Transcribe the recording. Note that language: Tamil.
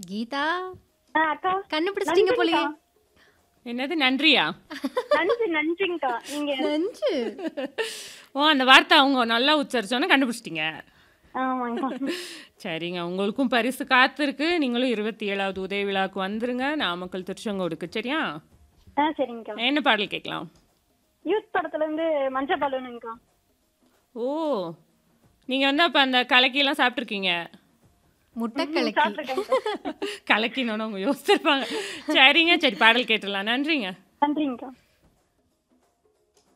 கீதா ஆ, அக்கா கண்டுபிடிச்சிட்டீங்க போலயே என்னது நன்றியா நன்றி நன்றிங்கக்கா நீங்க நஞ்சு ஓ அந்த வார்த்தை அவங்க நல்லா உச்சரிச்சோன்னே கண்டுபிடிச்சிட்டீங்க ஆமாங்கக்கா சரிங்க உங்களுக்கும் பரிசு காத்திருக்கு நீங்களும் இருபத்தி ஏழாவது உதய விழாவுக்கு வந்துருங்க நாமக்கல் திருச்செங்கோடுக்கு சரியா ஆ சரிங்கக்கா என்ன பாடல் கேட்கலாம் யூத் படத்துல இருந்து மஞ்ச பலூனுங்கக்கா ஓ நீங்கள் வந்து அப்போ அந்த கலக்கியெல்லாம் சாப்பிட்ருக்கீங்க முட்டை கலக்கி சாப்பிட்டுருக்கேங்கக்கா கலக்கினோன்னு அவங்க யோசிச்சிருப்பாங்க சரிங்க சரி பாடல் கேட்டுடலாம் நன்றிங்க நன்றிங்கக்கா